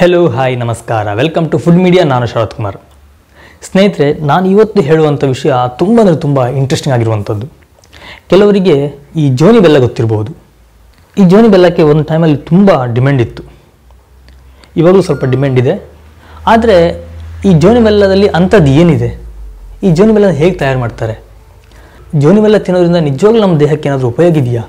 hello hi ನಮಸ್ಕಾರ welcome to food media ನಾನು ಶರತ್ ಕುಮಾರ್ ಸ್ನೇಹಿತರೆ ನಾನು ಇವತ್ತು ಹೇಳುವಂಥ ವಿಷಯ ತುಂಬ ಅಂದರೆ ತುಂಬ ಇಂಟ್ರೆಸ್ಟಿಂಗ್ ಆಗಿರುವಂಥದ್ದು ಕೆಲವರಿಗೆ ಈ ಜೋನಿ ಬೆಲ್ಲ ಗೊತ್ತಿರಬಹುದು ಈ ಜೋನಿ ಬೆಲ್ಲಕ್ಕೆ ಒಂದು ಟೈಮಲ್ಲಿ ತುಂಬ ಡಿಮ್ಯಾಂಡ್ ಇತ್ತು ಇವಾಗಲೂ ಸ್ವಲ್ಪ ಡಿಮ್ಯಾಂಡ್ ಇದೆ ಆದರೆ ಈ ಜೋನಿ ಬೆಲ್ಲದಲ್ಲಿ ಅಂಥದ್ದು ಏನಿದೆ ಈ ಜೋನಿ ಬೆಲ್ಲ ಹೇಗೆ ತಯಾರು ಮಾಡ್ತಾರೆ ಜೋನಿ ಬೆಲ್ಲ ತಿನ್ನೋದ್ರಿಂದ ನಿಜವಾಗ್ಲೂ ನಮ್ಮ ದೇಹಕ್ಕೆ ಏನಾದರೂ ಉಪಯೋಗ ಇದೆಯಾ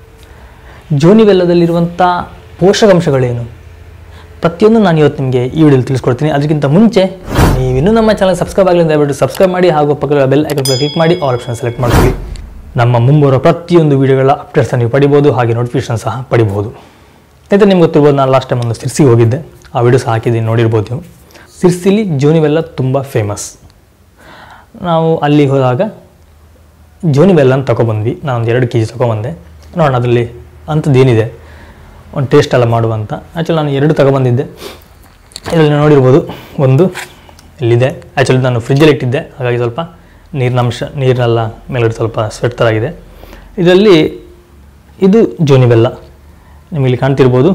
ಜೋನಿ ಬೆಲ್ಲದಲ್ಲಿರುವಂಥ ಪೋಷಕಾಂಶಗಳೇನು ಪ್ರತಿಯೊಂದು ನಾನು ಇವತ್ತು ನಿಮಗೆ ಈ ವಿಡಿಯೋಲಿ ತಿಳಿಸ್ಕೊಡ್ತೀನಿ ಅದಕ್ಕಿಂತ ಮುಂಚೆ ನೀವು ಇನ್ನೂ ನಮ್ಮ ಚಾನಲ್ ಸಬ್ಸ್ಕ್ರೈಬ್ ಆಗಲಿ ದಯವಿಟ್ಟು ಸಬ್ಸ್ಕ್ರೈಬ್ ಮಾಡಿ ಹಾಗೂ ಪಕ್ಕದ ಬೆಲ್ ಐಕನ್ ಕ್ಲಿಕ್ ಮಾಡಿ ಆಲ್ ಆಪ್ಷನ್ ಸೆಲೆಕ್ಟ್ ಮಾಡ್ಕೊಳ್ಳಿ ನಮ್ಮ ಮುಂಬರುವ ಪ್ರತಿಯೊಂದು ವಿಡಿಯೋಗಳ ಅಪ್ಡೇಟ್ಸ್ ನೀವು ಪಡಿಬೋದು ಹಾಗೆ ನೋಟಿಫಿಕೇಶನ್ ಸಹ ಪಡಿಬೋದು ಸ್ನೇಹಿತರೆ ನಿಮ್ಗೆ ಗೊತ್ತಿರ್ಬೋದು ನಾನು ಲಾಸ್ಟ್ ಟೈಮ್ ಒಂದು ಸಿರ್ಸಿಗೆ ಹೋಗಿದ್ದೆ ಆ ವಿಡಿಯೋ ಸಹ ಹಾಕಿದ್ದೀನಿ ನೋಡಿರ್ಬೋದು ನೀವು ಸಿರ್ಸಿಲಿ ಜೋನಿ ಬೆಲ್ಲ ತುಂಬ ಫೇಮಸ್ ನಾವು ಅಲ್ಲಿಗೆ ಹೋದಾಗ ಜೋನಿ ಬೆಲ್ಲ ಅಂತ ತೊಗೊಬಂದ್ವಿ ನಾನು ಒಂದು ಎರಡು ಕೆ ಜಿ ತೊಗೊಬಂದೆ ನೋಡೋಣ ಅದರಲ್ಲಿ ಅಂಥದ್ದು ಏನಿದೆ ಒಂದು ಟೇಸ್ಟ್ ಎಲ್ಲ ಮಾಡುವಂತ ಆ್ಯಕ್ಚುಲಿ ನಾನು ಎರಡು ತಗೊಬಂದಿದ್ದೆ ಇದರಲ್ಲಿ ನೋಡಿರ್ಬೋದು ಒಂದು ಇಲ್ಲಿದೆ ಆ್ಯಕ್ಚುಲಿ ನಾನು ಫ್ರಿಜ್ಜಲ್ಲಿ ಇಟ್ಟಿದ್ದೆ ಹಾಗಾಗಿ ಸ್ವಲ್ಪ ನೀರಿನ ಅಂಶ ನೀರಿನೆಲ್ಲ ಮೇಲ್ಗಡೆ ಸ್ವಲ್ಪ ಸ್ವೆಟ್ ಥರ ಆಗಿದೆ ಇದರಲ್ಲಿ ಇದು ಜೋನಿ ಬೆಲ್ಲ ನಿಮಗೆ ಇಲ್ಲಿ ಕಾಣ್ತಿರ್ಬೋದು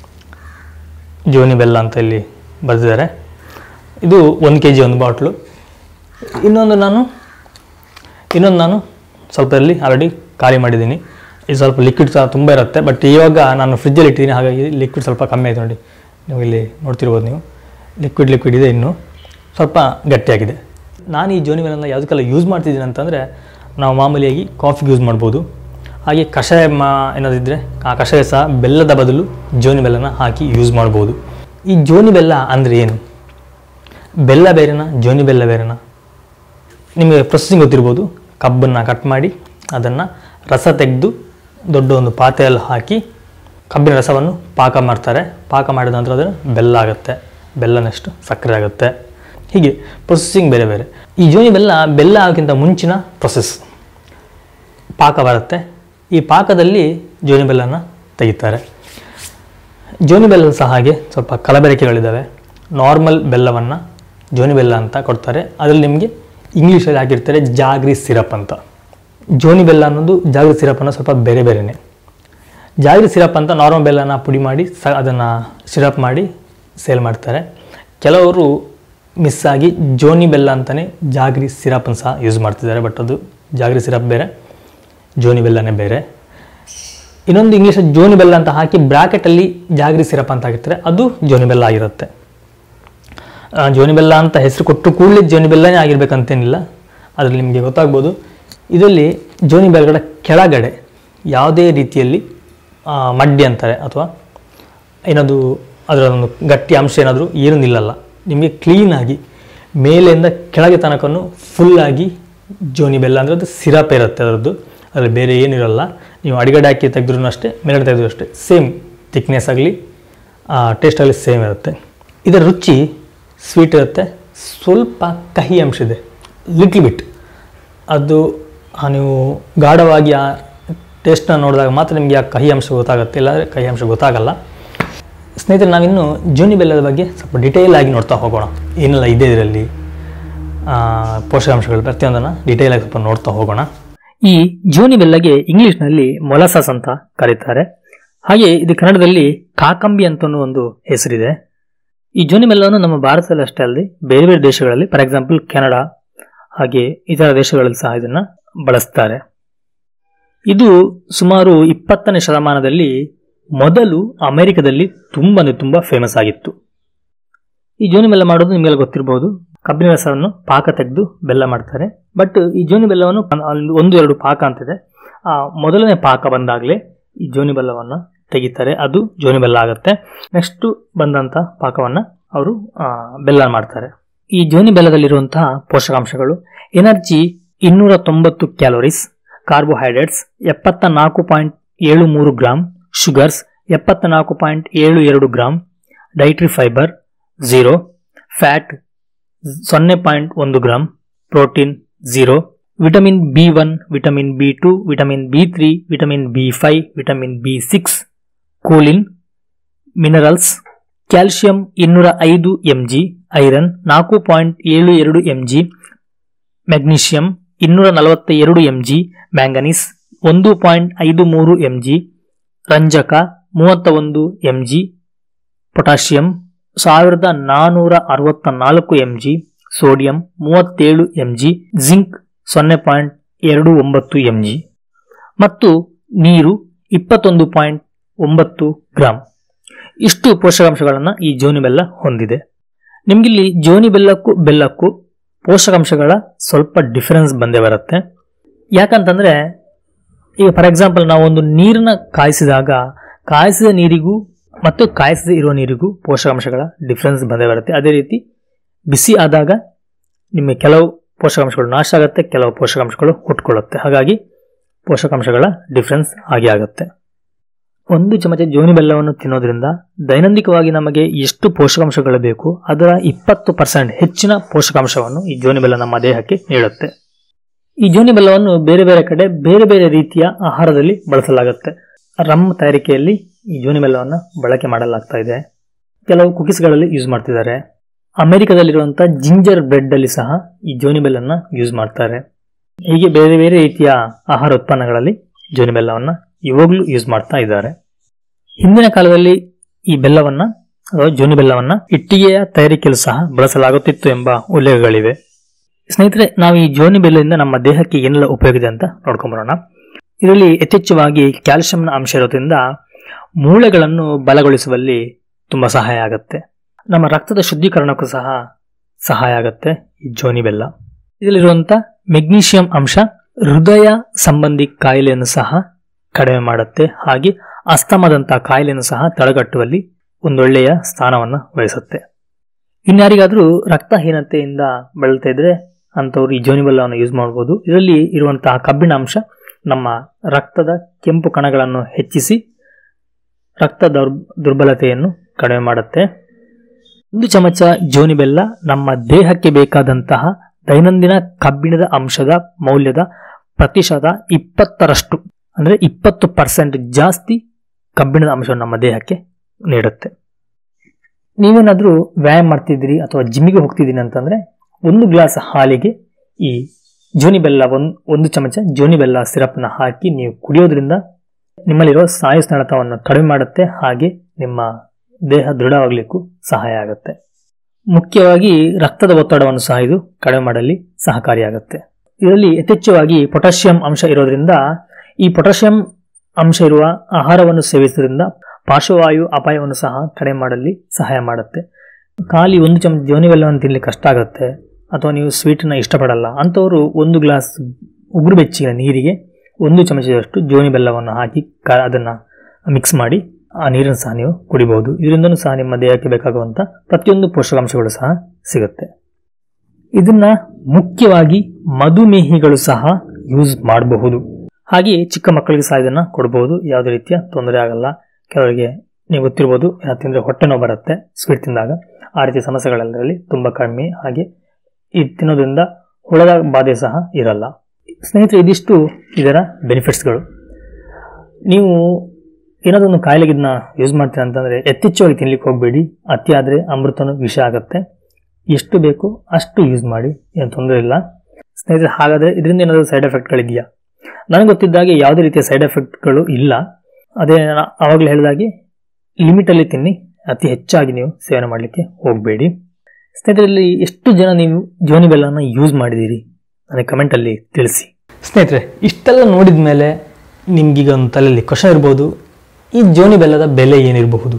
ಜೋನಿ ಬೆಲ್ಲ ಅಂತ ಇಲ್ಲಿ ಬರೆದಿದ್ದಾರೆ ಇದು ಒಂದು ಕೆ ಜಿ ಒಂದು ಬಾಟ್ಲು ಇನ್ನೊಂದು ನಾನು ಇನ್ನೊಂದು ನಾನು ಸ್ವಲ್ಪ ಇಲ್ಲಿ ಆಲ್ರೆಡಿ ಖಾಲಿ ಮಾಡಿದ್ದೀನಿ ಇದು ಸ್ವಲ್ಪ ಲಿಕ್ವಿಡ್ ಸಹ ತುಂಬ ಇರುತ್ತೆ ಬಟ್ ಇವಾಗ ನಾನು ಫ್ರಿಜ್ಜಲ್ಲಿ ಇಟ್ಟಿದ್ದೀನಿ ಹಾಗಾಗಿ ಲಿಕ್ವಿಡ್ ಸ್ವಲ್ಪ ಕಮ್ಮಿ ಆಯಿತು ನೋಡಿ ನೀವು ಇಲ್ಲಿ ನೋಡ್ತಿರ್ಬೋದು ನೀವು ಲಿಕ್ವಿಡ್ ಲಿಕ್ವಿಡ್ ಇದೆ ಇನ್ನು ಸ್ವಲ್ಪ ಗಟ್ಟಿಯಾಗಿದೆ ನಾನು ಈ ಜೋನಿ ಬೆಲ್ಲನ ಯಾವುದಕ್ಕೆಲ್ಲ ಯೂಸ್ ಮಾಡ್ತಿದ್ದೀನಿ ಅಂತಂದರೆ ನಾವು ಮಾಮೂಲಿಯಾಗಿ ಕಾಫಿಗೆ ಯೂಸ್ ಮಾಡ್ಬೋದು ಹಾಗೆ ಕಷಾಯ ಮಾ ಏನಾದಿದ್ದರೆ ಆ ಕಷಾಯ ಸಹ ಬೆಲ್ಲದ ಬದಲು ಜೋನಿ ಬೆಲ್ಲನ ಹಾಕಿ ಯೂಸ್ ಮಾಡ್ಬೋದು ಈ ಜೋನಿ ಬೆಲ್ಲ ಅಂದರೆ ಏನು ಬೆಲ್ಲ ಬೇರೆನಾ ಜೋನಿ ಬೆಲ್ಲ ಬೇರೆನಾ ನಿಮಗೆ ಪ್ರೊಸೆಸಿಂಗ್ ಗೊತ್ತಿರ್ಬೋದು ಕಬ್ಬನ್ನು ಕಟ್ ಮಾಡಿ ಅದನ್ನು ರಸ ತೆಗೆದು ದೊಡ್ಡ ಒಂದು ಪಾತ್ರೆಯಲ್ಲಿ ಹಾಕಿ ಕಬ್ಬಿನ ರಸವನ್ನು ಪಾಕ ಮಾಡ್ತಾರೆ ಪಾಕ ಮಾಡಿದ ನಂತರ ಅದನ್ನು ಬೆಲ್ಲ ಆಗುತ್ತೆ ಬೆಲ್ಲ ನೆಕ್ಸ್ಟ್ ಸಕ್ಕರೆ ಆಗುತ್ತೆ ಹೀಗೆ ಪ್ರೊಸೆಸಿಂಗ್ ಬೇರೆ ಬೇರೆ ಈ ಜೋನಿ ಬೆಲ್ಲ ಬೆಲ್ಲ ಆಗೋಕ್ಕಿಂತ ಮುಂಚಿನ ಪ್ರೊಸೆಸ್ ಪಾಕ ಬರುತ್ತೆ ಈ ಪಾಕದಲ್ಲಿ ಜೋನಿ ಬೆಲ್ಲನ ತೆಗಿತಾರೆ ಜೋನಿ ಬೆಲ್ಲ ಸಹ ಹಾಗೆ ಸ್ವಲ್ಪ ಕಲಬೆರಕೆಗಳಿದ್ದಾವೆ ನಾರ್ಮಲ್ ಬೆಲ್ಲವನ್ನು ಜೋನಿ ಬೆಲ್ಲ ಅಂತ ಕೊಡ್ತಾರೆ ಅದರಲ್ಲಿ ನಿಮಗೆ ಇಂಗ್ಲೀಷಲ್ಲಿ ಹಾಕಿರ್ತಾರೆ ಜಾಗ್ರಿ ಸಿರಪ್ ಅಂತ ಜೋನಿ ಬೆಲ್ಲ ಅನ್ನೋದು ಜಾಗ್ರಿ ಸಿರಪ್ ಅನ್ನೋ ಸ್ವಲ್ಪ ಬೇರೆ ಬೇರೆನೆ ಜಾಗ್ರಿ ಸಿರಪ್ ಅಂತ ನಾರ್ಮಲ್ ಬೆಲ್ಲನ ಪುಡಿ ಮಾಡಿ ಸ ಅದನ್ನು ಸಿರಪ್ ಮಾಡಿ ಸೇಲ್ ಮಾಡ್ತಾರೆ ಕೆಲವರು ಮಿಸ್ ಆಗಿ ಜೋನಿ ಬೆಲ್ಲ ಅಂತಲೇ ಜಾಗ್ರಿ ಸಿರಪನ್ನು ಸಹ ಯೂಸ್ ಮಾಡ್ತಿದ್ದಾರೆ ಬಟ್ ಅದು ಜಾಗ್ರಿ ಸಿರಪ್ ಬೇರೆ ಜೋನಿ ಬೆಲ್ಲನೇ ಬೇರೆ ಇನ್ನೊಂದು ಇಂಗ್ಲೀಷ್ ಜೋನಿ ಬೆಲ್ಲ ಅಂತ ಹಾಕಿ ಬ್ರಾಕೆಟಲ್ಲಿ ಜಾಗ್ರಿ ಸಿರಪ್ ಅಂತ ಹಾಕಿರ್ತಾರೆ ಅದು ಜೋನಿ ಬೆಲ್ಲ ಆಗಿರುತ್ತೆ ಆ, ಜೋನಿ ಬೆಲ್ಲ ಅಂತ ಹೆಸರು ಕೊಟ್ಟು ಕೂಡಲೇ ಜೋನಿ ಬೆಲ್ಲನೇ ಆಗಿರ್ಬೇಕಂತೇನಿಲ್ಲ ಅದರಲ್ಲಿ ನಿಮಗೆ ಗೊತ್ತಾಗ್ಬೋದು ಇದರಲ್ಲಿ ಜೋನಿ ಬೆಲ್ಲಗಳ ಕೆಳಗಡೆ ಯಾವುದೇ ರೀತಿಯಲ್ಲಿ ಆ, ಮಡ್ಡಿ ಅಂತಾರೆ ಅಥವಾ ಏನಾದರೂ ಅದರ ಒಂದು ಗಟ್ಟಿ ಅಂಶ ಏನಾದರೂ ಏನೂ ನಿಲ್ಲಲ್ಲ ನಿಮಗೆ ಕ್ಲೀನಾಗಿ ಮೇಲೆಯಿಂದ ಕೆಳಗೆ ತನಕನೂ ಫುಲ್ಲಾಗಿ ಜೋನಿ ಬೆಲ್ಲ ಅಂದರೆ ಅದು ಸಿರಪ್ ಇರುತ್ತೆ ಅದರದ್ದು ಅದರಲ್ಲಿ ಬೇರೆ ಏನಿರಲ್ಲ ನೀವು ಅಡಿಗಡೆ ಹಾಕಿ ತೆಗೆದ್ರೂ ಅಷ್ಟೇ ಮೇಲ್ಗಡೆ ತೆಗೆದ್ರು ಅಷ್ಟೇ ಸೇಮ್ ಥಿಕ್ನೆಸ್ ಆಗಲಿ ಟೇಸ್ಟಾಗಲಿ ಸೇಮ್ ಇರುತ್ತೆ ಇದರ ರುಚಿ ಸ್ವೀಟ್ ಇರುತ್ತೆ ಸ್ವಲ್ಪ ಕಹಿ ಅಂಶ ಇದೆ ಲಿಟ್ಲ್ ಬಿಟ್ ಅದು ಆ, ನೀವು ಗಾಢವಾಗಿ ಆ ಟೇಸ್ಟ್ನ ನೋಡಿದಾಗ ಮಾತ್ರ ನಿಮಗೆ ಆ ಕಹಿ ಅಂಶ ಗೊತ್ತಾಗುತ್ತೆ ಇಲ್ಲಾಂದರೆ ಕಹಿ ಅಂಶ ಗೊತ್ತಾಗಲ್ಲ ಸ್ನೇಹಿತರೆ ನಾವಿನ್ನು ಜೋನಿ ಬೆಲ್ಲದ ಬಗ್ಗೆ ಸ್ವಲ್ಪ ಡಿಟೇಲ್ ಆಗಿ ನೋಡ್ತಾ ಹೋಗೋಣ ಏನೆಲ್ಲ ಇದೆ ಇದರಲ್ಲಿ ಆ, ಪೋಷಕಾಂಶಗಳು ಪ್ರತಿಯೊಂದನ್ನು ಡೀಟೇಲ್ ಆಗಿ ಸ್ವಲ್ಪ ನೋಡ್ತಾ ಹೋಗೋಣ ಈ ಜೋನಿ ಬೆಲ್ಲಗೆ ಇಂಗ್ಲಿಷ್ನಲ್ಲಿ ಮೊಲಸಸ್ ಅಂತ ಕರೀತಾರೆ ಹಾಗೆ ಇದು ಕನ್ನಡದಲ್ಲಿ ಕಾಕಂಬಿ ಅಂತ ಒಂದು ಹೆಸರಿದೆ ಈ ಜೋನಿ ಬೆಲ್ಲವನ್ನು ನಮ್ಮ ಭಾರತದಲ್ಲಿ ಅಷ್ಟೇ ಅಲ್ಲದೆ ಬೇರೆ ಬೇರೆ ದೇಶಗಳಲ್ಲಿ ಫಾರ್ ಎಕ್ಸಾಂಪಲ್ ಕೆನಡಾ ಹಾಗೆ ಇತರ ದೇಶಗಳಲ್ಲಿ ಸಹ ಇದನ್ನು ಬಳಸ್ತಾರೆ ಇದು ಸುಮಾರು ಇಪ್ಪತ್ತನೇ ಶತಮಾನದಲ್ಲಿ ಮೊದಲು ಅಮೆರಿಕದಲ್ಲಿ ತುಂಬ ಅಂದರೆ ತುಂಬ ಫೇಮಸ್ ಆಗಿತ್ತು ಈ ಜೋನಿ ಬೆಲ್ಲ ಮಾಡೋದು ನಿಮಗೆಲ್ಲ ಗೊತ್ತಿರಬಹುದು ಕಬ್ಬಿನ ರಸವನ್ನು ಪಾಕ ತೆಗೆದು ಬೆಲ್ಲ ಮಾಡ್ತಾರೆ ಬಟ್ ಈ ಜೋನಿ ಬೆಲ್ಲವನ್ನು ಅಲ್ಲಿ ಒಂದು ಎರಡು ಪಾಕ ಅಂತಿದೆ ಆ ಮೊದಲನೇ ಪಾಕ ಬಂದಾಗಲೇ ಈ ಜೋನಿ ಬೆಲ್ಲವನ್ನು ತೆಗಿತಾರೆ ಅದು ಜೋನಿ ಬೆಲ್ಲ ಆಗುತ್ತೆ ನೆಕ್ಸ್ಟ್ ಬಂದಂಥ ಪಾಕವನ್ನು ಅವರು ಆ, ಬೆಲ್ಲ ಮಾಡ್ತಾರೆ ಈ ಜೋನಿ ಬೆಲ್ಲದಲ್ಲಿರುವಂತಹ ಪೋಷಕಾಂಶಗಳು ಎನರ್ಜಿ ಇನ್ನೂರ ತೊಂಬತ್ತು ಕ್ಯಾಲೋರೀಸ್ ಕಾರ್ಬೋಹೈಡ್ರೇಟ್ಸ್ ಎಪ್ಪತ್ತ ನಾಲ್ಕು ಪಾಯಿಂಟ್ ಏಳು ಮೂರು ಗ್ರಾಮ್ ಶುಗರ್ಸ್ ಎಪ್ಪತ್ತ ನಾಲ್ಕು ಪಾಯಿಂಟ್ ಏಳು ಎರಡು gram dietary fibre zero fat ಸೊನ್ನೆ ಪಾಯಿಂಟ್ ಒಂದು gram protein zero vitamin B one vitamin B two vitamin B three vitamin B five vitamin B six choline minerals calcium ಇನ್ನೂರ ಐದು ಎಂ ಜಿ ಐರನ್ ನಾಲ್ಕು point ಏಳು ಎರಡು M G magnesium ಇನ್ನೂರ ನಲವತ್ತ ಎರಡು ಎಂ ಜಿ ಮ್ಯಾಂಗನೀಸ್ ಒಂದು point ಐದು ಮೂರು ಎಂ ಜಿ ರಂಜಕ ಮೂವತ್ತ ಒಂದು ಎಂ ಜಿ ಪೊಟ್ಯಾಷಿಯಂ ಸಾವಿರದ ನಾನ್ನೂರ ಅರವತ್ತ ನಾಲ್ಕು ಎಂ ಜಿ ಸೋಡಿಯಂ ಮೂವತ್ತೇಳು ಎಂ ಜಿ ಜಿಂಕ್ ಸೊನ್ನೆ ಪಾಯಿಂಟ್ ಎರಡು ಒಂಬತ್ತು ಎಂ ಜಿ ಮತ್ತು ನೀರು ಇಪ್ಪತ್ತೊಂದು ಪಾಯಿಂಟ್ ಒಂಬತ್ತು ಗ್ರಾಂ ಇಷ್ಟು ಪೋಷಕಾಂಶಗಳನ್ನು ಈ ಜೋನಿ ಬೆಲ್ಲ ಹೊಂದಿದೆ ನಿಮಗಿಲ್ಲಿ ಜೋನಿ ಬೆಲ್ಲಕ್ಕೂ ಬೆಲ್ಲಕ್ಕೂ ಪೋಷಕಾಂಶಗಳ ಸ್ವಲ್ಪ ಡಿಫರೆನ್ಸ್ ಬಂದೇ ಬರುತ್ತೆ ಯಾಕಂತಂದರೆ ಈಗ ಫಾರ್ ಎಕ್ಸಾಂಪಲ್ ನಾವು ಒಂದು ನೀರನ್ನ ಕಾಯಿಸಿದಾಗ ಕಾಯಿಸಿದ ನೀರಿಗೂ ಮತ್ತು ಕಾಯಿಸದೇ ಇರುವ ನೀರಿಗೂ ಪೋಷಕಾಂಶಗಳ ಡಿಫರೆನ್ಸ್ ಬಂದೇ ಬರುತ್ತೆ ಅದೇ ರೀತಿ ಬಿಸಿ ಆದಾಗ ನಿಮಗೆ ಕೆಲವು ಪೋಷಕಾಂಶಗಳು ನಾಶ ಆಗುತ್ತೆ ಕೆಲವು ಪೋಷಕಾಂಶಗಳು ಹುಟ್ಕೊಳ್ಳುತ್ತೆ ಹಾಗಾಗಿ ಪೋಷಕಾಂಶಗಳ ಡಿಫರೆನ್ಸ್ ಆಗೇ ಆಗುತ್ತೆ ಒಂದು ಚಮಚ ಜೋನಿ ಬೆಲ್ಲವನ್ನು ತಿನ್ನೋದ್ರಿಂದ ದೈನಂದಿಕವಾಗಿ ನಮಗೆ ಎಷ್ಟು ಪೋಷಕಾಂಶಗಳು ಬೇಕು ಅದರ ಇಪ್ಪತ್ತು ಪರ್ಸೆಂಟ್ ಹೆಚ್ಚಿನ ಪೋಷಕಾಂಶವನ್ನು ಈ ಜೋನಿ ಬೆಲ್ಲ ನಮ್ಮ ದೇಹಕ್ಕೆ ನೀಡುತ್ತೆ ಈ ಜೋನಿ ಬೆಲ್ಲವನ್ನು ಬೇರೆ ಬೇರೆ ಕಡೆ ಬೇರೆ ಬೇರೆ ರೀತಿಯ ಆಹಾರದಲ್ಲಿ ಬಳಸಲಾಗುತ್ತೆ ರಮ್ ತಯಾರಿಕೆಯಲ್ಲಿ ಈ ಜೋನಿ ಬೆಲ್ಲವನ್ನು ಬಳಕೆ ಮಾಡಲಾಗ್ತಾ ಇದೆ ಕೆಲವು ಕುಕೀಸ್ಗಳಲ್ಲಿ ಯೂಸ್ ಮಾಡ್ತಿದ್ದಾರೆ ಅಮೆರಿಕದಲ್ಲಿರುವಂಥ ಜಿಂಜರ್ ಬ್ರೆಡ್ ಅಲ್ಲಿ ಸಹ ಈ ಜೋನಿ ಬೆಲ್ಲನ್ನ ಯೂಸ್ ಮಾಡ್ತಾರೆ ಹೀಗೆ ಬೇರೆ ಬೇರೆ ರೀತಿಯ ಆಹಾರ ಉತ್ಪನ್ನಗಳಲ್ಲಿ ಜೋನಿ ಬೆಲ್ಲವನ್ನು ಇವಾಗಲೂ ಯೂಸ್ ಮಾಡ್ತಾ ಇದ್ದಾರೆ ಹಿಂದಿನ ಕಾಲದಲ್ಲಿ ಈ ಬೆಲ್ಲವನ್ನ ಅಥವಾ ಜೋನಿ ಬೆಲ್ಲವನ್ನ ಇಟ್ಟಿಗೆಯ ತಯಾರಿಕೆಯಲ್ಲೂ ಸಹ ಬಳಸಲಾಗುತ್ತಿತ್ತು ಎಂಬ ಉಲ್ಲೇಖಗಳಿವೆ ಸ್ನೇಹಿತರೆ ನಾವು ಈ ಜೋನಿ ಬೆಲ್ಲದಿಂದ ನಮ್ಮ ದೇಹಕ್ಕೆ ಏನೆಲ್ಲ ಉಪಯೋಗ ಇದೆ ಅಂತ ನೋಡ್ಕೊಂಬರೋಣ ಇದರಲ್ಲಿ ಯಥೇಚ್ಛವಾಗಿ ಕ್ಯಾಲ್ಸಿಯಂನ ಅಂಶ ಇರೋದ್ರಿಂದ ಮೂಳೆಗಳನ್ನು ಬಲಗೊಳಿಸುವಲ್ಲಿ ತುಂಬ ಸಹಾಯ ಆಗುತ್ತೆ ನಮ್ಮ ರಕ್ತದ ಶುದ್ಧೀಕರಣಕ್ಕೂ ಸಹ ಸಹಾಯ ಆಗುತ್ತೆ ಈ ಜೋನಿ ಬೆಲ್ಲ ಇದರಲ್ಲಿರುವಂಥ ಮೆಗ್ನೀಷಿಯಂ ಅಂಶ ಹೃದಯ ಸಂಬಂಧಿ ಕಾಯಿಲೆಯನ್ನು ಸಹ ಕಡಿಮೆ ಮಾಡುತ್ತೆ ಹಾಗೆ ಅಸ್ತಮದಂಥ ಕಾಯಿಲೆಯನ್ನು ಸಹ ತಡೆಗಟ್ಟುವಲ್ಲಿ ಒಂದೊಳ್ಳೆಯ ಸ್ಥಾನವನ್ನು ವಹಿಸುತ್ತೆ ಇನ್ಯಾರಿಗಾದರೂ ರಕ್ತಹೀನತೆಯಿಂದ ಬಳಲ್ತಾ ಇದ್ರೆ ಅಂಥವ್ರು ಈ ಜೋನಿ ಬೆಲ್ಲವನ್ನು ಯೂಸ್ ಮಾಡ್ಬೋದು ಇದರಲ್ಲಿ ಇರುವಂತಹ ಕಬ್ಬಿಣ ಅಂಶ ನಮ್ಮ ರಕ್ತದ ಕೆಂಪು ಕಣಗಳನ್ನು ಹೆಚ್ಚಿಸಿ ರಕ್ತ ದೌರ್ ದುರ್ಬಲತೆಯನ್ನು ಕಡಿಮೆ ಮಾಡುತ್ತೆ ಒಂದು ಚಮಚ ಜೋನಿ ಬೆಲ್ಲ ನಮ್ಮ ದೇಹಕ್ಕೆ ಬೇಕಾದಂತಹ ದೈನಂದಿನ ಕಬ್ಬಿಣದ ಅಂಶದ ಮೌಲ್ಯದ ಪ್ರತಿಶತ ಇಪ್ಪತ್ತರಷ್ಟು ಅಂದರೆ ಇಪ್ಪತ್ತು ಪರ್ಸೆಂಟ್ ಜಾಸ್ತಿ ಕಬ್ಬಿಣದ ಅಂಶವನ್ನು ನಮ್ಮ ದೇಹಕ್ಕೆ ನೀಡುತ್ತೆ ನೀವೇನಾದರೂ ವ್ಯಾಯಾಮ ಮಾಡ್ತಿದ್ದೀರಿ ಅಥವಾ ಜಿಮ್ಮಿಗೆ ಹೋಗ್ತಿದ್ದೀನಿ ಅಂತಂದರೆ ಒಂದು ಗ್ಲಾಸ್ ಹಾಲಿಗೆ ಈ ಜೋನಿ ಬೆಲ್ಲ ಒಂದು ಒಂದು ಚಮಚ ಜೋನಿ ಬೆಲ್ಲ ಸಿರಪ್ನ ಹಾಕಿ ನೀವು ಕುಡಿಯೋದ್ರಿಂದ ನಿಮ್ಮಲ್ಲಿರೋ ಸ್ನಾಯು ಸ್ನಾಳತವನ್ನು ಕಡಿಮೆ ಮಾಡುತ್ತೆ ಹಾಗೆ ನಿಮ್ಮ ದೇಹ ದೃಢವಾಗಲಿಕ್ಕೂ ಸಹಾಯ ಆಗುತ್ತೆ ಮುಖ್ಯವಾಗಿ ರಕ್ತದ ಒತ್ತಡವನ್ನು ಸಹ ಇದು ಕಡಿಮೆ ಮಾಡಲಿ ಸಹಕಾರಿಯಾಗುತ್ತೆ ಇದರಲ್ಲಿ ಯಥೇಚ್ಛವಾಗಿ ಪೊಟ್ಯಾಷಿಯಂ ಅಂಶ ಇರೋದ್ರಿಂದ ಈ ಪೊಟ್ಯಾಷಿಯಂ ಅಂಶ ಇರುವ ಆಹಾರವನ್ನು ಸೇವಿಸುವುದರಿಂದ ಪಾರ್ಶ್ವವಾಯು ಅಪಾಯವನ್ನು ಸಹ ಕಡಿಮೆ ಮಾಡಲಿ ಸಹಾಯ ಮಾಡುತ್ತೆ ಖಾಲಿ ಒಂದು ಚಮಚ ಜೋನಿ ಬೆಲ್ಲವನ್ನು ತಿನ್ನಲಿಕ್ಕೆ ಕಷ್ಟ ಆಗುತ್ತೆ ಅಥವಾ ನೀವು ಸ್ವೀಟನ್ನ ಇಷ್ಟಪಡಲ್ಲ ಅಂಥವರು ಒಂದು ಗ್ಲಾಸ್ ಉಗುರು ಬೆಚ್ಚಗಿನ ನೀರಿಗೆ ಒಂದು ಚಮಚದಷ್ಟು ಜೋನಿ ಬೆಲ್ಲವನ್ನು ಹಾಕಿ ಕ ಅದನ್ನು ಮಿಕ್ಸ್ ಮಾಡಿ ಆ ನೀರನ್ನು ಸಹ ನೀವು ಕುಡಿಬಹುದು ಇದರಿಂದನೂ ಸಹ ನಿಮ್ಮ ದೇಹಕ್ಕೆ ಬೇಕಾಗುವಂಥ ಪ್ರತಿಯೊಂದು ಪೋಷಕಾಂಶಗಳು ಸಹ ಸಿಗುತ್ತೆ ಇದನ್ನ ಮುಖ್ಯವಾಗಿ ಮಧುಮೇಹಿಗಳು ಸಹ ಯೂಸ್ ಮಾಡಬಹುದು ಹಾಗೆಯೇ ಚಿಕ್ಕ ಮಕ್ಕಳಿಗೆ ಸಹ ಇದನ್ನು ಕೊಡಬಹುದು ಯಾವುದೇ ರೀತಿಯ ತೊಂದರೆ ಆಗಲ್ಲ ಕೆಲವರಿಗೆ ನೀವು ಗೊತ್ತಿರ್ಬೋದು ಯಾರು ತಿಂದರೆ ಹೊಟ್ಟೆ ನೋವು ಬರುತ್ತೆ ಸ್ವೀಟ್ ತಿಂದಾಗ ಆ ರೀತಿಯ ಸಮಸ್ಯೆಗಳೆಲ್ಲರಲ್ಲಿ ತುಂಬ ಕಡಿಮೆ ಹಾಗೆ ಇದು ತಿನ್ನೋದ್ರಿಂದ ಹುಳದ ಬಾಧೆ ಸಹ ಇರಲ್ಲ ಸ್ನೇಹಿತರೆ ಇದಿಷ್ಟು ಇದರ ಬೆನಿಫಿಟ್ಸ್ಗಳು ನೀವು ಏನಾದರೂ ಒಂದು ಕಾಯಿಲೆಗೆ ಇದನ್ನ ಯೂಸ್ ಮಾಡ್ತೀರ ಅಂತಂದರೆ ಯಥೇಚ್ಛವಾಗಿ ತಿನ್ಲಿಕ್ಕೆ ಹೋಗಬೇಡಿ ಅತಿ ಆದರೆ ಅಮೃತನು ವಿಷ ಆಗುತ್ತೆ ಎಷ್ಟು ಬೇಕು ಅಷ್ಟು ಯೂಸ್ ಮಾಡಿ ಏನು ತೊಂದರೆ ಇಲ್ಲ ಸ್ನೇಹಿತರೆ ಹಾಗಾದರೆ ಇದರಿಂದ ಏನಾದರೂ ಸೈಡ್ ಎಫೆಕ್ಟ್ಗಳಿದೆಯಾ ನನಗೆ ಗೊತ್ತಿದ್ದಾಗೆ ಯಾವುದೇ ರೀತಿಯ ಸೈಡ್ ಎಫೆಕ್ಟ್ಗಳು ಇಲ್ಲ ಅದೇ ನಾನು ಆವಾಗಲೇ ಹೇಳಿದಾಗೆ ಲಿಮಿಟಲ್ಲಿ ತಿನ್ನಿ ಅತಿ ಹೆಚ್ಚಾಗಿ ನೀವು ಸೇವನೆ ಮಾಡಲಿಕ್ಕೆ ಹೋಗಬೇಡಿ ಸ್ನೇಹಿತರಲ್ಲಿ ಎಷ್ಟು ಜನ ನೀವು ಜೋನಿ ಬೆಲ್ಲನ ಯೂಸ್ ಮಾಡಿದ್ದೀರಿ ನನಗೆ ಕಮೆಂಟಲ್ಲಿ ತಿಳಿಸಿ ಸ್ನೇಹಿತರೆ ಇಷ್ಟೆಲ್ಲ ನೋಡಿದ ಮೇಲೆ ನಿಮ್ಗೀಗ ಒಂದು ತಲೆಯಲ್ಲಿ ಕ್ವಶನ್ ಇರ್ಬೋದು ಈ ಜೋನಿ ಬೆಲ್ಲದ ಬೆಲೆ ಏನಿರಬಹುದು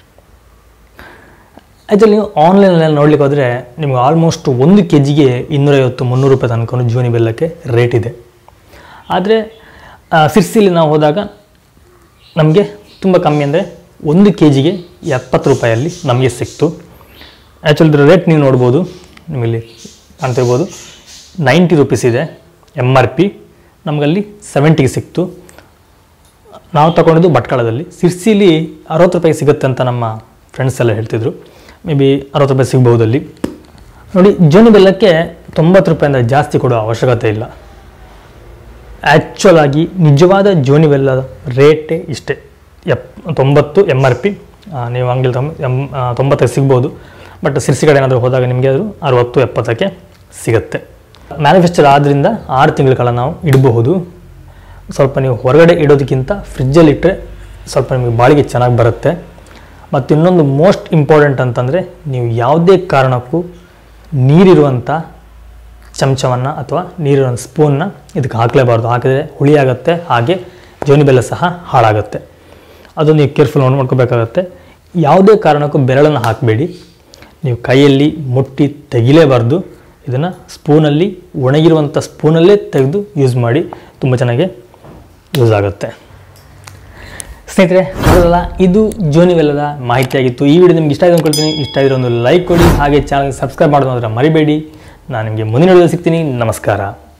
ಆ್ಯಕ್ಚುಲಿ ನೀವು ಆನ್ಲೈನಲ್ಲಿ ನೋಡ್ಲಿಕ್ಕೆ ಹೋದರೆ ನಿಮ್ಗೆ ಆಲ್ಮೋಸ್ಟ್ ಒಂದು ಕೆ ಜಿಗೆ ಇನ್ನೂರೈವತ್ತು ಮುನ್ನೂರು ರೂಪಾಯಿ ತನಕ ಜೋನಿ ಬೆಲ್ಲಕ್ಕೆ ರೇಟ್ ಇದೆ ಆದರೆ ಸಿರ್ಸಿಲಿ ನಾವು ಹೋದಾಗ ನಮಗೆ ತುಂಬ ಕಮ್ಮಿ ಅಂದರೆ ಒಂದು ಕೆ ಜಿಗೆ ಎಪ್ಪತ್ತು ರೂಪಾಯಲ್ಲಿ ನಮಗೆ ಸಿಕ್ತು ಆ್ಯಕ್ಚುಲಿ ಇದ್ರ ರೇಟ್ ನೀವು ನೋಡ್ಬೋದು ನಿಮ್ಮಲ್ಲಿ ಕಾಣ್ತಿರ್ಬೋದು ನೈಂಟಿ ರುಪೀಸ್ ಇದೆ ಎಮ್ ಆರ್ ಪಿ ನಮಗಲ್ಲಿ ಸೆವೆಂಟಿಗೆ ಸಿಕ್ತು ನಾವು ತಗೊಂಡಿದ್ದು ಭಟ್ಕಳದಲ್ಲಿ ಸಿರ್ಸಿಲಿ ಅರವತ್ತು ರೂಪಾಯಿ ಸಿಗುತ್ತೆ ಅಂತ ನಮ್ಮ ಫ್ರೆಂಡ್ಸ್ ಎಲ್ಲ ಹೇಳ್ತಿದ್ರು ಮೇ ಬಿ ಅರವತ್ತು ರೂಪಾಯಿ ಸಿಗ್ಬೋದು ಅಲ್ಲಿ ನೋಡಿ ಜೋನಿ ಬೆಲ್ಲಕ್ಕೆ ತೊಂಬತ್ತು ರೂಪಾಯಿಂದ ಜಾಸ್ತಿ ಕೊಡೋ ಅವಶ್ಯಕತೆ ಇಲ್ಲ ಆ್ಯಕ್ಚುಲ್ ಆಗಿ ನಿಜವಾದ ಜೋನಿ ಬೆಲ್ಲದ ರೇಟೇ ಇಷ್ಟೇ ಎಪ್ ತೊಂಬತ್ತು ಎಮ್ ಆರ್ ಪಿ ನೀವು ಅಂಗಡಿ ತೊಂಬ ಎಮ್ ತೊಂಬತ್ತಕ್ಕೆ ಸಿಗ್ಬೋದು ಬಟ್ ಸಿರ್ಸಿ ಕಡೆ ಏನಾದರೂ ಹೋದಾಗ ನಿಮಗೆ ಅದು ಅರವತ್ತು ಎಪ್ಪತ್ತಕ್ಕೆ ಸಿಗುತ್ತೆ ಮ್ಯಾನುಫ್ಯಾಕ್ಚರ್ ಆದ್ದರಿಂದ ಆರು ತಿಂಗಳ ಕಾಲ ನಾವು ಇಡಬಹುದು ಸ್ವಲ್ಪ ನೀವು ಹೊರಗಡೆ ಇಡೋದಕ್ಕಿಂತ ಫ್ರಿಜ್ಜಲ್ಲಿ ಇಟ್ಟರೆ ಸ್ವಲ್ಪ ನಿಮಗೆ ಬಾಳಿಗೆ ಚೆನ್ನಾಗಿ ಬರುತ್ತೆ ಮತ್ತು ಇನ್ನೊಂದು ಮೋಸ್ಟ್ ಇಂಪಾರ್ಟೆಂಟ್ ಅಂತಂದರೆ ನೀವು ಯಾವುದೇ ಕಾರಣಕ್ಕೂ ನೀರಿರುವಂಥ ಚಮಚವನ್ನು ಅಥವಾ ನೀರಿನ ಸ್ಪೂನ್ನ ಇದಕ್ಕೆ ಹಾಕಲೇಬಾರ್ದು ಹಾಕಿದರೆ ಹುಳಿ ಆಗುತ್ತೆ ಹಾಗೆ ಜೋನಿ ಬೆಲ್ಲ ಸಹ ಹಾಳಾಗುತ್ತೆ ಅದು ನೀವು ಕೇರ್ಫುಲ್ ನೋಡಿ ಮಾಡ್ಕೋಬೇಕಾಗತ್ತೆ ಯಾವುದೇ ಕಾರಣಕ್ಕೂ ಬೆರಳನ್ನು ಹಾಕಬೇಡಿ ನೀವು ಕೈಯಲ್ಲಿ ಮುಟ್ಟಿ ತೆಗಿಲೇಬಾರ್ದು ಇದನ್ನು ಸ್ಪೂನಲ್ಲಿ ಒಣಗಿರುವಂಥ ಸ್ಪೂನಲ್ಲೇ ತೆಗೆದು ಯೂಸ್ ಮಾಡಿ ತುಂಬ ಚೆನ್ನಾಗಿ ಯೂಸ್ ಆಗುತ್ತೆ ಸ್ನೇಹಿತರೆ ನೋಡೋದಲ್ಲ ಇದು ಜೋನಿ ಬೆಲ್ಲದ ಮಾಹಿತಿಯಾಗಿತ್ತು ಈ ವಿಡಿಯೋ ನಿಮ್ಗೆ ಇಷ್ಟ ಆಗಿದೆ ಅಂದ್ಕೊಳ್ತೀನಿ ಇಷ್ಟ ಆಗಿರೋ ಒಂದು ಲೈಕ್ ಕೊಡಿ ಹಾಗೆ ಚಾನಲ್ಗೆ ಸಬ್ಸ್ಕ್ರೈಬ್ ಮಾಡೋದು ಮರಿಬೇಡಿ ನಾನು ನಿಮಗೆ ಮುಂದಿನ ವಿಡಿಯೋ ಸಿಗ್ತೀನಿ ನಮಸ್ಕಾರ